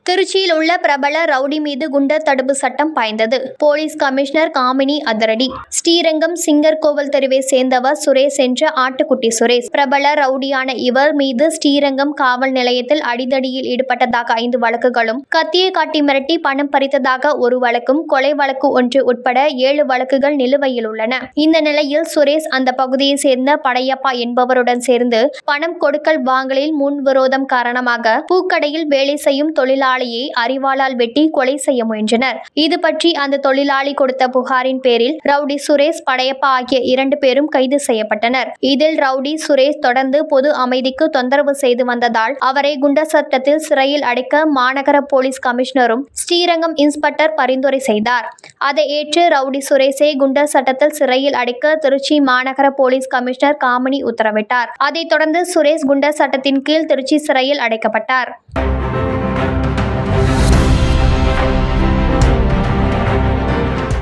திருச்சியில் உள்ள பிரபல ரவுடி மீது குண்டர் தடுப்பு சட்டம் பாய்ந்தது போலீஸ் கமிஷனர் காமினி அதிரடி ஸ்ரீரங்கம் சிங்கர் கோவில் தெருவை சேர்ந்தவர் சுரேஷ் என்ற ஆட்டுக்குட்டி சுரேஷ் பிரபல ரவுடியான இவர் மீது ஸ்ரீரங்கம் காவல் நிலையத்தில் அடிதடியில் ஈடுபட்டதாக ஐந்து வழக்குகளும் கத்தியை காட்டி மிரட்டி பணம் பறித்ததாக ஒரு வழக்கும் கொலை வழக்கு ஒன்று உட்பட ஏழு வழக்குகள் நிலுவையில் உள்ளன இந்த நிலையில் சுரேஷ் அந்த பகுதியை சேர்ந்த படையப்பா என்பவருடன் சேர்ந்து பணம் கொடுக்கல் வாங்கலில் முன்விரோதம் காரணமாக பூக்கடையில் வேலை செய்யும் தொழிலாளியை அறிவாளால் வெட்டி கொலை செய்ய முயன்றனர் இது பற்றி அந்த தொழிலாளி கொடுத்த புகாரின் பேரில் ரவுடி சுரேஷ் படையப்பா ஆகிய இரண்டு பேரும் கைது செய்யப்பட்டனர் இதில் ரவுடி சுரேஷ் தொடர்ந்து பொது அமைதிக்கு தொந்தரவு செய்து வந்ததால் அவரை குண்டர் சட்டத்தில் சிறையில் அடைக்க மாநகர போலீஸ் கமிஷனரும் ஸ்ரீரங்கம் இன்ஸ்பெக்டர் பரிந்துரை செய்தார் அதை ஏற்று ரவுடி சுரேஷை குண்டர் சட்டத்தில் சிறையில் அடைக்க திருச்சி மாநகர போலீஸ் கமிஷனர் காமினி உத்தரவிட்டார் அதைத் தொடர்ந்து சுரேஷ் குண்டர் சட்டத்தின் கீழ் திருச்சி சிறையில் அடைக்கப்பட்டார்